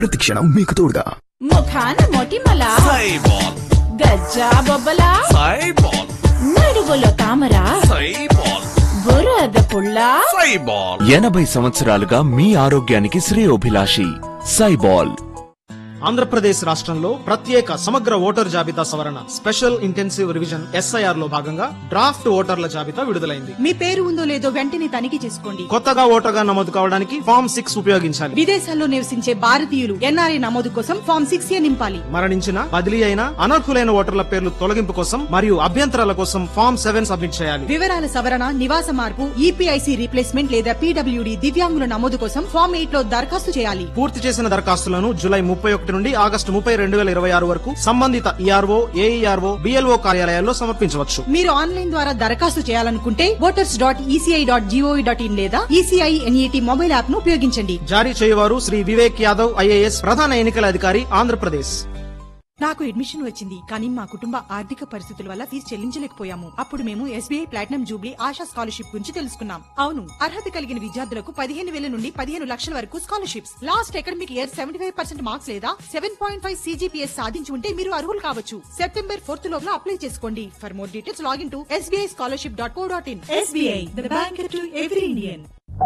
ప్రతి క్షణం మీకు తోడుగా ముఖాన మొటిమల సైబాల్ గజ్జా బొబ్బల సైబాల్ నడువులో తామర సైబాల్ బురద పుల్ల సైబాల్ ఎనభై సంవత్సరాలుగా మీ ఆరోగ్యానికి శ్రేయోభిలాషి సైబాల్ ఆంధ్రప్రదేశ్ రాష్ట్రంలో ప్రత్యేక సమగ్ర ఓటర్ జాబితా సవరణ స్పెషల్ ఇంటెన్సివ్ రివిజన్ ఎస్ఐఆర్ లో భాగంగా డ్రాఫ్ట్ ఓటర్ల జాబితా విడుదలైంది మీ పేరు ఉందో లేదో వెంటనే తనిఖీ చేసుకోండి కొత్తగా ఓటర్గా నమోదు కావడానికి ఫామ్ సిక్స్ ఉపయోగించాలి విదేశాల్లో నివసించే భారతీయులు ఎన్ఆర్ఐ నమోదు కోసం ఫామ్ సిక్స్ ఏ నింపాలి మరణించిన బదిలీ అయిన అనర్హులైన ఓటర్ల పేర్లు తొలగింపు కోసం మరియు అభ్యంతరాల కోసం ఫామ్ సెవెన్ సబ్మిట్ చేయాలి వివరాల సవరణ నివాస మార్పు ఈపీఐసి రీప్లేస్మెంట్ లేదా పీడబ్ల్యూడి దివ్యాంగుల నమోదు కోసం ఫామ్ ఎయిట్ లో దరఖాస్తు చేయాలి పూర్తి చేసిన దరఖాస్తులను జూలై ముప్పై ఒకటి నుండి ఆగస్టు ముప్పై రెండు వేల ఇరవై ఆరు వరకు సంబంధిత ఈఆర్ఓ ఏఈఆర్ఓ బిఎల్ఓ కార్యాలయాల్లో సమర్పించవచ్చు మీరు ఆన్లైన్ ద్వారా దరఖాస్తు చేయాలనుకుంటే voters dot ECI dot gov dot in లేదా ఈసీఐ ఎన్ఈటి మొబైల్ యాప్ ను ఉపయోగించండి జారీ చేయవారు శ్రీ వివేక్ యాదవ్ ఐఏఎస్ ప్రధాన ఎన్నికల అధికారి ఆంధ్రప్రదేశ్ నాకు అడ్మిషన్ వచ్చింది కానీ మా కుటుంబ ఆర్థిక పరిస్థితుల వల్ల ఫీజు చెల్లించలేకపోయాము అప్పుడు మేము SBI platinum jubilee Asha scholarship గురించి తెలుసుకున్నాం అవును అర్హత కలిగిన విద్యార్థులకు పదిహేను వేల నుండి పదిహేను లక్షల వరకు scholarships last academic year seventy five percent marks లేదా సెవెన్ పాయింట్ ఫైవ్ సీజీపీఎస్ సాధించి ఉంటే మీరు అర్హులు కావచ్చు సెప్టెంబర్ ఫోర్త్ లోపల అప్లై చేసుకోండి for more details login to SBI scholarship dot co dot in SBI the bank to every Indian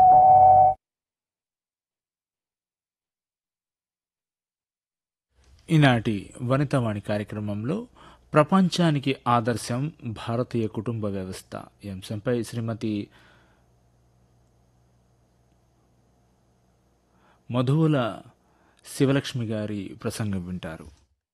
ఈనాటి వనితవాణి కార్యక్రమంలో ప్రపంచానికి ఆదర్శం భారతీయ కుటుంబ వ్యవస్థ ఈ అంశంపై శ్రీమతి మధువుల శివలక్ష్మి గారి ప్రసంగం వింటారు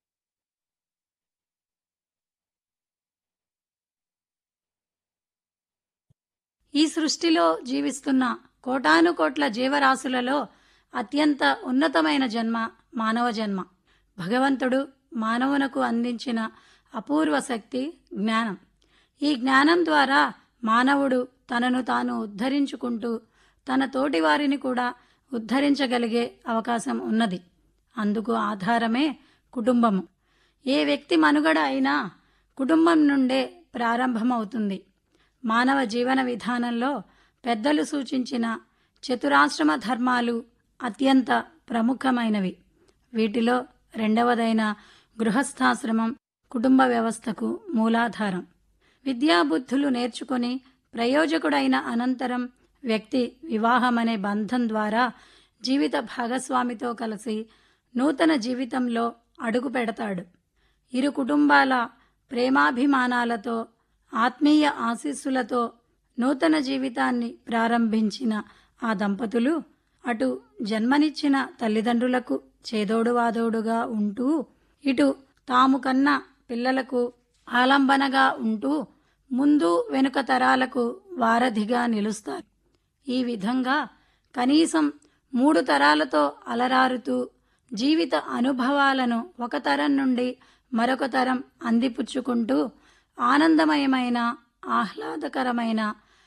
ఈ సృష్టిలో జీవిస్తున్న కోటాను కోట్ల జీవరాశులలో అత్యంత ఉన్నతమైన జన్మ మానవ జన్మ భగవంతుడు మానవునకు అందించిన అపూర్వ శక్తి జ్ఞానం ఈ జ్ఞానం ద్వారా మానవుడు తనను తాను ఉద్ధరించుకుంటూ తన తోటి వారిని కూడా ఉద్ధరించగలిగే అవకాశం ఉన్నది అందుకు ఆధారమే కుటుంబము ఏ వ్యక్తి మనుగడ అయినా కుటుంబం నుండే ప్రారంభమవుతుంది మానవ జీవన విధానంలో పెద్దలు సూచించిన చతురాశ్రమ ధర్మాలు అత్యంత ప్రముఖమైనవి వీటిలో రెండవదైన గృహస్థాశ్రమం కుటుంబ వ్యవస్థకు మూలాధారం విద్యాబుద్ధులు నేర్చుకొని ప్రయోజకుడైన అనంతరం వ్యక్తి వివాహమనే బంధం ద్వారా జీవిత భాగస్వామితో కలిసి నూతన జీవితంలో అడుగు పెడతాడు ఇరు కుటుంబాల ప్రేమాభిమానాలతో ఆత్మీయ ఆశీస్సులతో నూతన జీవితాన్ని ప్రారంభించిన ఆ దంపతులు అటు జన్మనిచ్చిన తల్లిదండ్రులకు చేదోడువాదోడుగా ఉంటూ ఇటు తాము కన్న పిల్లలకు ఆలంబనగా ఉంటూ ముందు వెనుక తరాలకు వారధిగా నిలుస్తారు ఈ విధంగా కనీసం మూడు తరాలతో అలరారుతూ జీవిత అనుభవాలను ఒక తరం నుండి మరొక తరం అందిపుచ్చుకుంటూ ఆనందమయమైన ఆహ్లాదకరమైన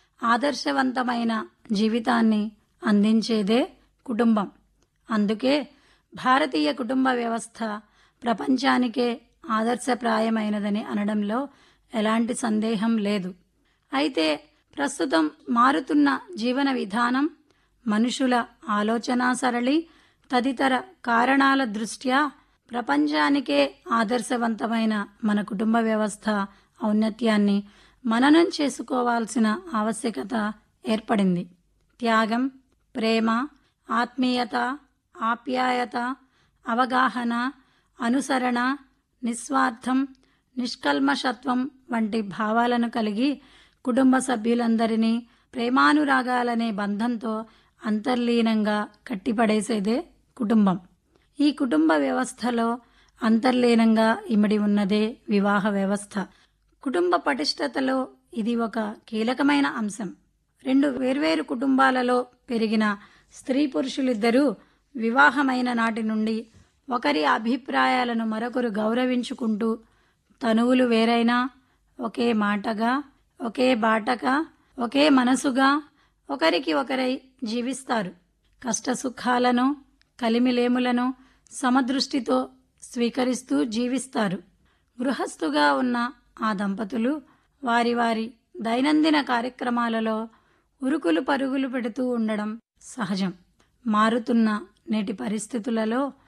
ఆదర్శవంతమైన జీవితాన్ని అందించేదే కుటుంబం అందుకే భారతీయ కుటుంబ వ్యవస్థ ప్రపంచానికే ఆదర్శప్రాయమైనదని అనడంలో ఎలాంటి సందేహం లేదు అయితే ప్రస్తుతం మారుతున్న జీవన విధానం మనుషుల ఆలోచనా సరళి తదితర కారణాల దృష్ట్యా ప్రపంచానికే ఆదర్శవంతమైన మన కుటుంబ వ్యవస్థ ఔన్నత్యాన్ని మననం చేసుకోవాల్సిన ఆవశ్యకత ఏర్పడింది త్యాగం ప్రేమ ఆత్మీయత ఆప్యాయత అవగాహన అనుసరణ నిస్వార్థం నిష్కల్మషత్వం వంటి భావాలను కలిగి కుటుంబ సభ్యులందరినీ ప్రేమానురాగాలనే బంధంతో అంతర్లీనంగా కట్టిపడేసేదే కుటుంబం ఈ కుటుంబ వ్యవస్థలో అంతర్లీనంగా ఇమిడి ఉన్నదే వివాహ వ్యవస్థ కుటుంబ పటిష్టతలో ఇది ఒక కీలకమైన అంశం రెండు వేర్వేరు కుటుంబాలలో పెరిగిన స్త్రీ పురుషులిద్దరూ వివాహమైన నాటి నుండి ఒకరి అభిప్రాయాలను మరొకరు గౌరవించుకుంటూ తనువులు వేరైనా ఒకే మాటగా ఒకే బాటగా ఒకే మనసుగా ఒకరికి ఒకరై జీవిస్తారు కష్టసుఖాలను కలిమిలేములను సమదృష్టితో స్వీకరిస్తూ జీవిస్తారు గృహస్థుగా ఉన్న ఆ దంపతులు వారి వారి దైనందిన కార్యక్రమాలలో ఉరుకులు పరుగులు పెడుతూ ఉండడం సహజం మారుతున్న నేటి పరిస్థితులలో